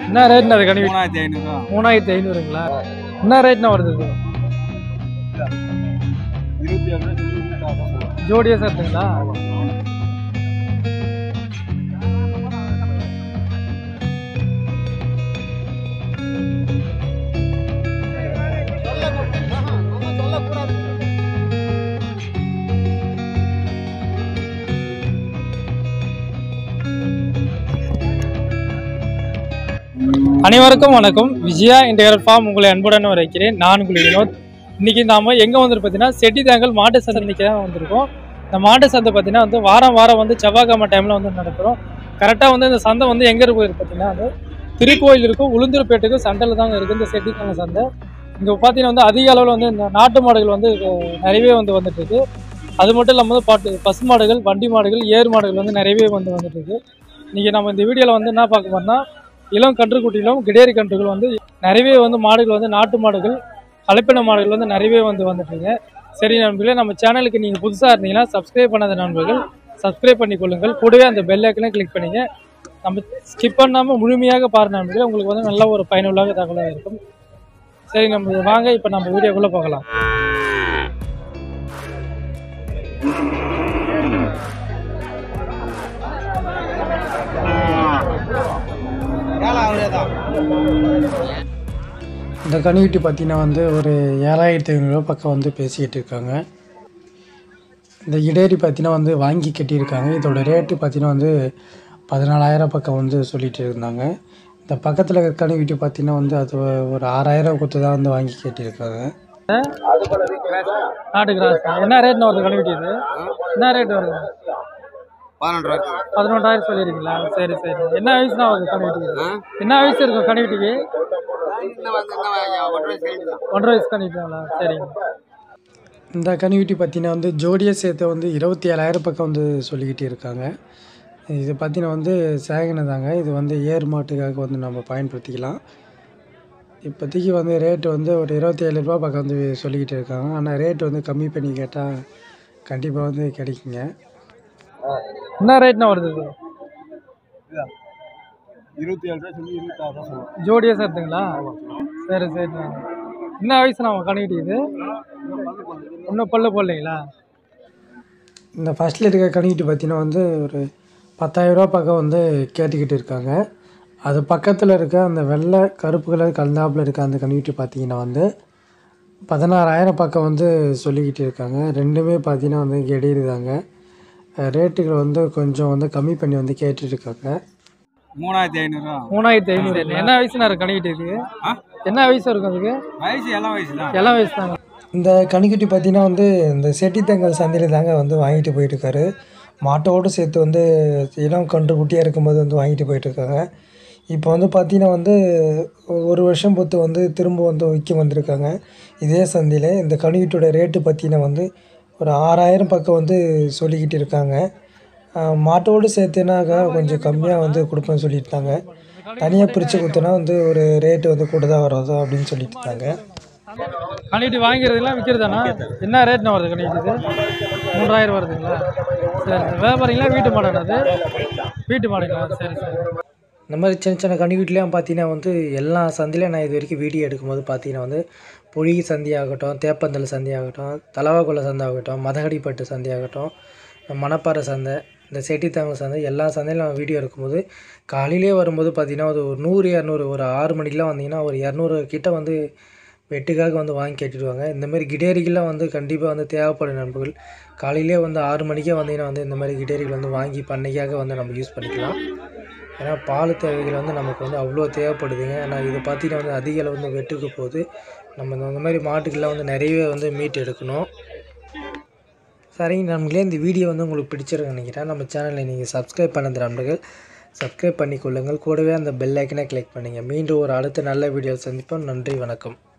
என்ன ரேட்னா அது கனி மூணாயிரத்தி ஐநூறுரூவா மூணாயிரத்தி ஐநூறுங்களா என்ன ரேட்னா வருது இது இருபத்தி ஏழு ரூபா ஜோடியா சேர்த்துங்களா அனைவருக்கும் வணக்கம் விஜயா இன்டெகிரல் ஃபார்ம் உங்களை அன்புடன் வரவேற்கிறேன் நான் உங்கள் வினோத் இன்னைக்கு நாம எங்க வந்துட்டு பார்த்தீங்கன்னா செட்டி தாங்கல் மாட்டு சந்தைக்கு தான் வந்திருக்கோம் இந்த மாட்டு சந்தை பார்த்தீங்கன்னா வந்து வாரம் வாரம் வந்து செவ்வாய்க்கிழமை டைம்ல வந்து நடக்கிறோம் கரெக்டாக வந்து இந்த சந்தை வந்து எங்க இருக்கு பார்த்தீங்கன்னா வந்து திருக்கோயில் இருக்கும் உளுந்தூர்பேட்டுக்கும் சண்டையில் தாங்க இருக்குது இந்த செட்டி தாங்கல் சந்தை இங்கே பார்த்தீங்கன்னா வந்து அதிக அளவில் வந்து இந்த நாட்டு மாடுகள் வந்து அஹ், நிறையவே வந்து வந்துட்டு இருக்கு அது மட்டும் இல்லாமல் வந்து பாட்டு பசு மாடுகள் வண்டி மாடுகள் ஏறு மாடுகள் வந்து நிறையவே வந்து வந்துட்டு இருக்கு இன்னைக்கு நம்ம இந்த வீடியோவில் வந்து என்ன பார்க்க போறோம்னா இளம் கன்றுக்குட்டியிலும் கிடேரி கன்றுகள் வந்து நிறையவே வந்து மாடுகள் வந்து நாட்டு மாடுகள் கலப்பின மாடுகள் வந்து நிறையவே வந்து வந்துட்டுருங்க சரி நண்பர்களே நம்ம சேனலுக்கு நீங்கள் புதுசாக இருந்தீங்கன்னா சப்ஸ்கிரைப் பண்ணாத நண்பர்கள் சப்ஸ்கிரைப் பண்ணி கொள்ளுங்கள் கூடவே அந்த பெல் ஐக்கனை கிளிக் பண்ணிங்க நம்ம ஸ்கிப் பண்ணாமல் முழுமையாக பாருங்க நண்பர்களே உங்களுக்கு வந்து நல்ல ஒரு பயனுள்ளாக தகவலாக இருக்கும் சரி நம்ம வாங்க இப்போ நம்ம வீடியோக்குள்ளே போகலாம் இந்த கனிவிட்டி பார்த்தீங்கன்னா வந்து ஒரு ஏழாயிரத்தி ஐநூறுரூவா பக்கம் வந்து பேசிக்கிட்டு இருக்காங்க இந்த இடேரி பார்த்தீங்கன்னா வந்து வாங்கி கட்டியிருக்காங்க இதோட ரேட்டு பார்த்தீங்கன்னா வந்து பதினாலாயிரம் பக்கம் வந்து சொல்லிட்டு இருந்தாங்க இந்த பக்கத்தில் இருக்கிற கனிவிட்டி பார்த்தீங்கன்னா வந்து அது ஒரு ஆறாயிரம் கொடுத்து தான் வந்து வாங்கி கட்டியிருக்காங்க நாட்டு கிராஸ் என்ன ரேட்னு வருது கனிவிட்டி இது என்ன ரேட் வருது பன்னெண்டு ரூபா பதினொன்றாயிரம் சொல்லியிருக்கீங்களா சரி சரி என்ன வயசுனா வருது கனிவிட்டிக்கு என்ன வயசு இருக்கும் கனிவிட்டிக்கு ஒன்றரை வயசு கணிப்பாங்களா சரிங்க இந்த கனிவிட்டி பார்த்தீங்கன்னா வந்து ஜோடியை சேர்த்து வந்து இருபத்தி ஏழாயிரம் பக்கம் வந்து சொல்லிக்கிட்டு இருக்காங்க இது பார்த்தீங்கன்னா வந்து சேகனை தாங்க இது வந்து ஏர் மாட்டுக்காக வந்து நம்ம பயன்படுத்திக்கலாம் இப்போதைக்கு வந்து ரேட்டு வந்து ஒரு இருபத்தி ஏழு ரூபா பக்கம் வந்து சொல்லிக்கிட்டு இருக்காங்க ஆனால் ரேட் வந்து கம்மி பண்ணி கேட்டால் கண்டிப்பாக வந்து கிடைக்குங்க என்ன ரேட்னா வருது இது இருபத்தி ஏழு ரூபா சொல்லி இருபத்தி ஆறு ரூபா சொல்லுவோம் ஜோடியாக சேர்த்துங்களா சரி சரி என்ன வயசு நம்ம கணிக்கிட்டு இது இன்னும் பல்லு போடலைங்களா இந்த ஃபஸ்ட்டில் இருக்க கணிக்கிட்டு பார்த்தீங்கன்னா வந்து ஒரு பத்தாயிரரூபா பக்கம் வந்து கேட்டுக்கிட்டு இருக்காங்க அது பக்கத்தில் இருக்க அந்த வெள்ளை கருப்பு கலர் கலந்தாப்பில் இருக்க அந்த கணிக்கிட்டு பார்த்தீங்கன்னா வந்து பதினாறாயிரம் பக்கம் வந்து சொல்லிக்கிட்டு இருக்காங்க ரெண்டுமே பார்த்தீங்கன்னா வந்து கெடியுது தாங்க ரேட்டுகள் வந்து கொஞ்சம் வந்து கம்மி பண்ணி வந்து கேட்டுட்டு இருக்காங்க மூணாயிரத்தி ஐநூறுரூவா மூணாயிரத்தி ஐநூறு என்ன வயசு நான் கணிக்கிட்டு இருக்கு ஆ? என்ன வயசு இருக்கும் அதுக்கு வயசு எல்லாம் வயசு தான் இளம் வயசு தாங்க இந்த கனிக்குட்டி பார்த்தீங்கன்னா வந்து இந்த செட்டித்தங்கல் சந்தையில் தாங்க வந்து வாங்கிட்டு போயிட்டுருக்காரு மாட்டோடு சேர்த்து வந்து இளம் கன்று குட்டியாக இருக்கும்போது வந்து வாங்கிட்டு போயிட்டுருக்காங்க இப்போ வந்து பார்த்தீங்கன்னா வந்து ஒரு வருஷம் பொறுத்து வந்து திரும்ப வந்து விற்க வந்திருக்காங்க இதே சந்தையில் இந்த கனிக்குட்டியோட ரேட்டு பார்த்தீங்கன்னா வந்து ஒரு ஆறாயிரம் பக்கம் வந்து சொல்லிக்கிட்டு இருக்காங்க ஆஹ் மாட்டோடு சேர்த்துனாக்கா கொஞ்சம் கம்மியாக வந்து கொடுப்பேன்னு சொல்லியிருந்தாங்க தனியாக பிரித்து கொடுத்தனா வந்து ஒரு ரேட்டு வந்து கூட தான் வரும் அப்படின்னு சொல்லிட்டு இருந்தாங்க கணிட்டு வாங்கிறதுலாம் விற்கிறதாண்ணா என்ன ரேட்னா வருது கணிட்டு மூன்றாயிரம் வருதுங்களா சரி சரி வியாபாரிங்களா வீட்டு மாடா அது வீட்டு மாடுங்களா சரி சரி இந்த மாதிரி சின்ன சின்ன கனிவீட்லேயும் பார்த்தீங்கன்னா வந்து எல்லா சந்தையிலையும் நான் இது வரைக்கும் வீடியோ எடுக்கும்போது பார்த்தீங்கன்னா வந்து பொழிகை சந்தையாகட்டும் தேப்பந்தல் சந்தையாகட்டும் தலவாக்குள்ள சந்தை ஆகட்டும் மதகடிப்பட்டு சந்தையாகட்டும் மணப்பாறை சந்தை இந்த செட்டித்தாங்கல் சந்தை எல்லா சந்தையிலும் நான் வீடியோ எடுக்கும்போது காலையிலே வரும்போது பார்த்தீங்கன்னா அது ஒரு நூறு இரநூறு ஒரு ஆறு மணிக்கெலாம் வந்தீங்கன்னா ஒரு இரநூறு கிட்ட வந்து வெட்டுக்காக வந்து வாங்கி கேட்டுடுவாங்க இந்தமாரி கிடேரிகள்லாம் வந்து கண்டிப்பாக வந்து தேவைப்படும் நண்பர்கள் காலையிலே வந்து ஆறு மணிக்கே வந்தீங்கன்னா வந்து இந்த மாதிரி கிடேரிகள் வந்து வாங்கி பண்ணைக்காக வந்து நம்ம யூஸ் பண்ணிக்கலாம் ஏன்னா பால் தேவைகள் வந்து நமக்கு வந்து அவ்வளோ தேவைப்படுதுங்க ஏன்னா இது பார்த்தீங்கன்னா வந்து அதிக அளவு வந்து வெட்டுக்கு போகுது நம்ம இந்த- இந்த மாதிரி மாட்டுக்கெல்லாம் வந்து நிறையவே வந்து மீட் எடுக்கணும் சரிங்க நண்பர்களே இந்த வீடியோ வந்து உங்களுக்கு பிடிச்சிருக்குன்னு நினைக்கிறேன் நம்ம சேனலை நீங்கள் சப்ஸ்கிரைப் பண்ணது நண்பர்கள் சப்ஸ்கிரைப் பண்ணிக்கொள்ளுங்கள் கூடவே அந்த பெல் ஐக்கனை கிளிக் பண்ணுங்கள் மீண்டும் ஒரு அடுத்த நல்ல வீடியோ சந்திப்போம் நன்றி வணக்கம்